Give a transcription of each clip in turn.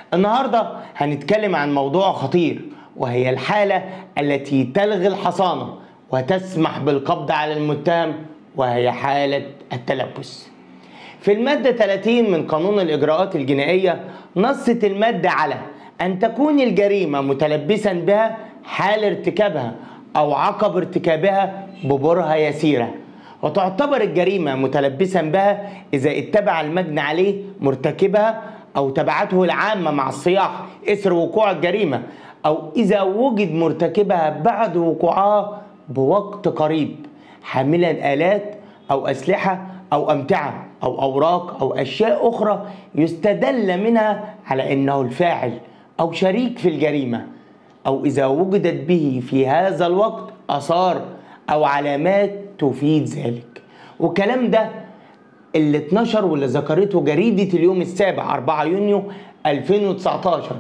النهاردة هنتكلم عن موضوع خطير وهي الحالة التي تلغي الحصانة وتسمح بالقبض على المتهم وهي حالة التلبس في المادة 30 من قانون الإجراءات الجنائية نصت المادة على أن تكون الجريمة متلبسا بها حال ارتكابها أو عقب ارتكابها ببرهة يسيرة وتعتبر الجريمة متلبسا بها إذا اتبع المجني عليه مرتكبها أو تبعته العامة مع الصياح إثر وقوع الجريمة أو إذا وجد مرتكبها بعد وقوعها بوقت قريب حاملا آلات أو أسلحة أو أمتعة أو أوراق أو أشياء أخرى يستدل منها على أنه الفاعل أو شريك في الجريمة أو إذا وجدت به في هذا الوقت آثار أو علامات تفيد ذلك والكلام ده اللي اتنشر واللي ذكرته جريدة اليوم السابع 4 يونيو 2019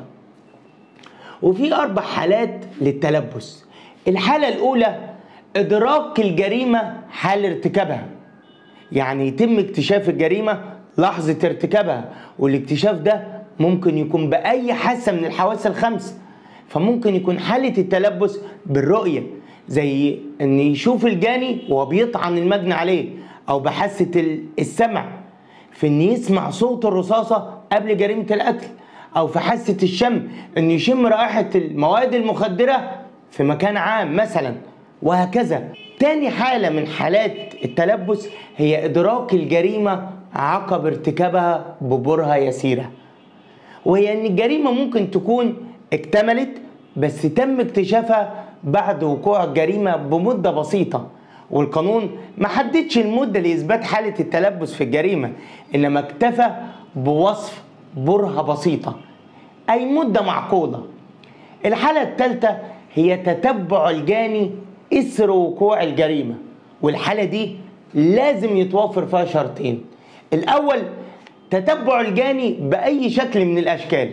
وفي أربع حالات للتلبس الحالة الأولى إدراك الجريمة حال ارتكابها يعني يتم اكتشاف الجريمة لحظة ارتكابها والاكتشاف ده ممكن يكون بأي حاسة من الحواس الخمس فممكن يكون حالة التلبس بالرؤية زي ان يشوف الجاني وهو بيطعن المجني عليه او بحاسة السمع في ان يسمع صوت الرصاصة قبل جريمة القتل او في حاسة الشم ان يشم رائحة المواد المخدرة في مكان عام مثلا وهكذا تاني حالة من حالات التلبس هي إدراك الجريمة عقب ارتكابها ببرهة يسيرة وهي أن الجريمة ممكن تكون اكتملت بس تم اكتشافها بعد وقوع الجريمة بمدة بسيطة والقانون ما حددش المدة لإثبات حالة التلبس في الجريمة إنما اكتفى بوصف برهة بسيطة أي مدة معقولة الحالة الثالثة هي تتبع الجاني إثر وقوع الجريمة والحالة دي لازم يتوفر فيها شرطين الأول تتبع الجاني بأي شكل من الأشكال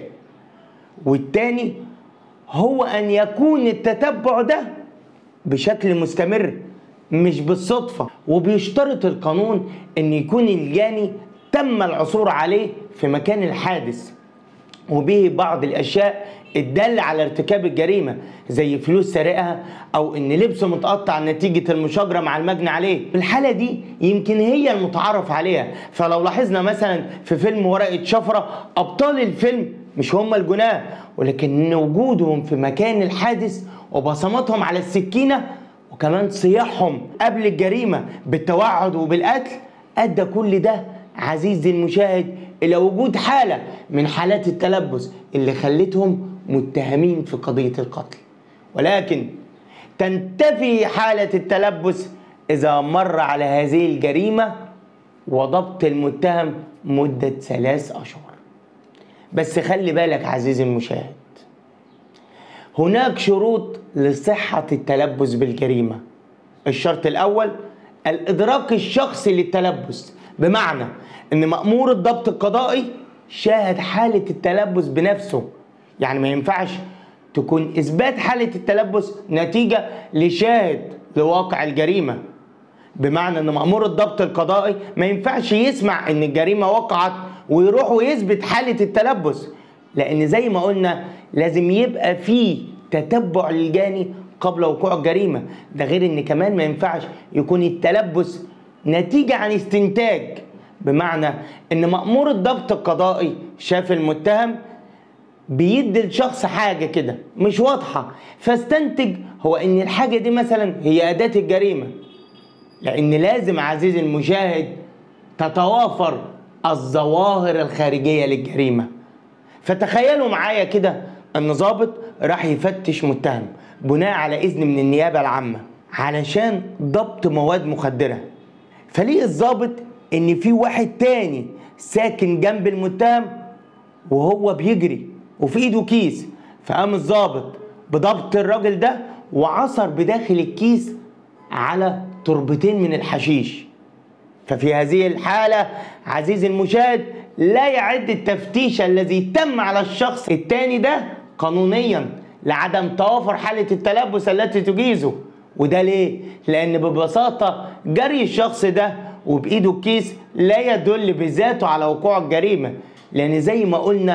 والتاني هو أن يكون التتبع ده بشكل مستمر مش بالصدفة وبيشترط القانون أن يكون الجاني تم العثور عليه في مكان الحادث وبه بعض الأشياء الدالة على ارتكاب الجريمة زي فلوس سرقها أو إن لبسه متقطع نتيجة المشاجرة مع المجني عليه الحالة دي يمكن هي المتعارف عليها فلو لاحظنا مثلا في فيلم ورقة شفرة أبطال الفيلم مش هم الجناه ولكن وجودهم في مكان الحادث وبصماتهم على السكينة وكمان صياحهم قبل الجريمة بالتوعد وبالقتل أدى كل ده عزيزي المشاهد إلى وجود حالة من حالات التلبس اللي خلتهم متهمين في قضية القتل ولكن تنتفي حالة التلبس إذا مر على هذه الجريمة وضبط المتهم مدة ثلاث أشهر بس خلي بالك عزيزي المشاهد هناك شروط لصحة التلبس بالجريمة الشرط الأول الإدراك الشخصي للتلبس بمعنى أن مأمور الضبط القضائي شاهد حالة التلبس بنفسه يعني ما ينفعش تكون إثبات حالة التلبس نتيجة لشاهد لواقع الجريمة بمعنى أن مأمور الضبط القضائي ما ينفعش يسمع أن الجريمة وقعت ويروح ويثبت حالة التلبس لأن زي ما قلنا لازم يبقى في تتبع للجاني قبل وقوع الجريمة ده غير ان كمان ما ينفعش يكون التلبس نتيجة عن استنتاج بمعنى ان مأمور الضبط القضائي شاف المتهم بيدي الشخص حاجة كده مش واضحة فاستنتج هو ان الحاجة دي مثلا هي أداة الجريمة لأن لازم عزيزي المشاهد تتوافر الظواهر الخارجية للجريمة فتخيلوا معايا كده ان ضابط راح يفتش متهم بناء على اذن من النيابه العامه علشان ضبط مواد مخدره فليه الضابط ان في واحد تاني ساكن جنب المتهم وهو بيجري وفي ايده كيس فقام الضابط بضبط الراجل ده وعثر بداخل الكيس على تربتين من الحشيش ففي هذه الحالة عزيزي المشاهد لا يعد التفتيش الذي تم على الشخص التاني ده قانونيا لعدم توافر حالة التلبس التي تجيزه وده ليه؟ لأن ببساطة جري الشخص ده وبإيده الكيس لا يدل بذاته على وقوع الجريمة لأن زي ما قلنا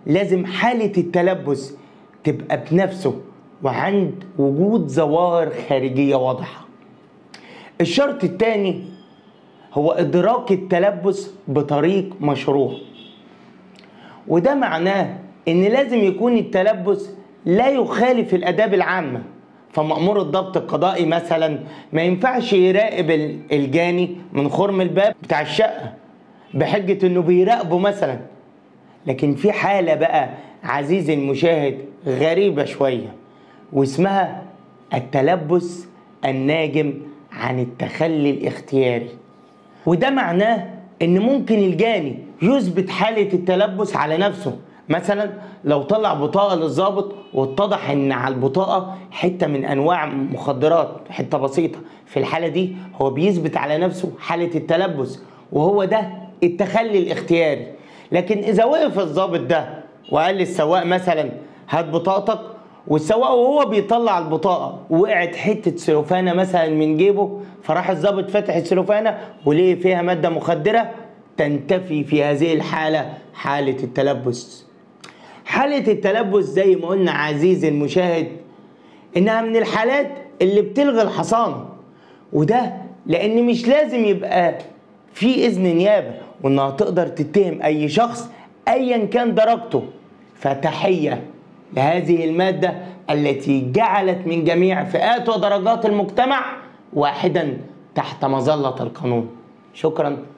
لازم حالة التلبس تبقى بنفسه وعند وجود ظواهر خارجية واضحة الشرط الثاني هو إدراك التلبس بطريق مشروع وده معناه إن لازم يكون التلبس لا يخالف الآداب العامة فمأمور الضبط القضائي مثلا ما ينفعش يراقب الجاني من خرم الباب بتاع الشقة بحجة إنه بيراقبه مثلا لكن في حالة بقى عزيزي المشاهد غريبة شوية واسمها التلبس الناجم عن التخلي الاختياري وده معناه ان ممكن الجاني يثبت حالة التلبس على نفسه مثلا لو طلع بطاقة للظابط واتضح ان على البطاقة حتة من انواع مخدرات حتة بسيطة في الحالة دي هو بيثبت على نفسه حالة التلبس وهو ده التخلي الاختياري لكن اذا وقف الظابط ده وقال للسواق مثلا هات بطاقتك والسواق وهو بيطلع البطاقه وقعت حته سلوفانه مثلا من جيبه فراح الظابط فتح السلوفانه وليه فيها ماده مخدره تنتفي في هذه الحاله حاله التلبس حاله التلبس زي ما قلنا عزيزي المشاهد انها من الحالات اللي بتلغي الحصانه وده لان مش لازم يبقى في اذن نيابه وانها تقدر تتهم اي شخص ايا كان درجته فتحيه لهذه الماده التي جعلت من جميع فئات ودرجات المجتمع واحدا تحت مظله القانون شكرا